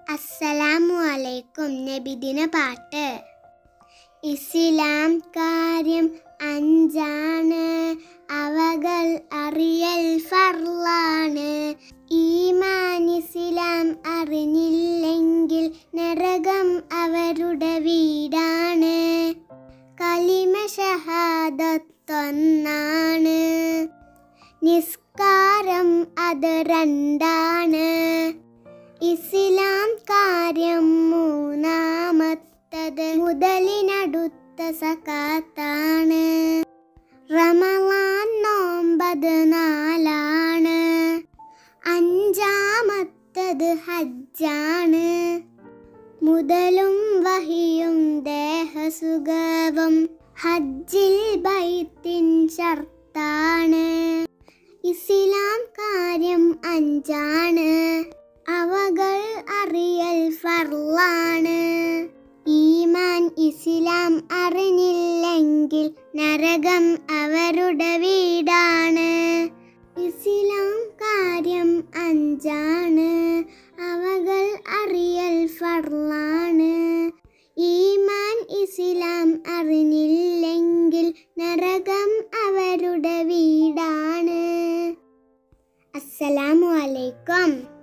അസ്സലാമു അലൈക്കും നബിദിന പാട്ട് ഇസ്ലാം കാര്യം അഞ്ചാണ് അവകൾ അറിയൽ ഫർളാണ് ഈമാൻ ഇസ്ലാം അറിഞ്ഞില്ലെങ്കിൽ നരകം അവരുടെ വീടാണ് കലിമ ഷഹാദത്തൊന്നാണ് നിസ്കാരം അത് രണ്ടാണ് ഇസ്ലാം കാര്യം മൂന്നാമത്തത് മുതലിനടുത്ത സക്കാത്താണ് റമളാൻ നോമ്പത് നാലാണ് അഞ്ചാമത്തത് ഹജ്ജാണ് മുതലും വഹിയും ദേഹസുഖവും ഹജ്ജിൽ ബൈത്തിൻ ഷർത്താണ് ഇസ്ലാം കാര്യം അഞ്ചാണ് അവകൾ അറിയൽ ഫർളാണ് ഈമാൻ ഇസ്ലാം അറിഞ്ഞില്ലെങ്കിൽ നരകം അവരുടെ വീടാണ് ഇസ്ലാം കാര്യം അഞ്ചാണ് അവകൾ അറിയൽ ഫർളാണ് ഈമാൻ ഇസ്ലാം അറിഞ്ഞില്ലെങ്കിൽ നരകം അവരുടെ വീടാണ് അസ്സലാമു അലൈക്കും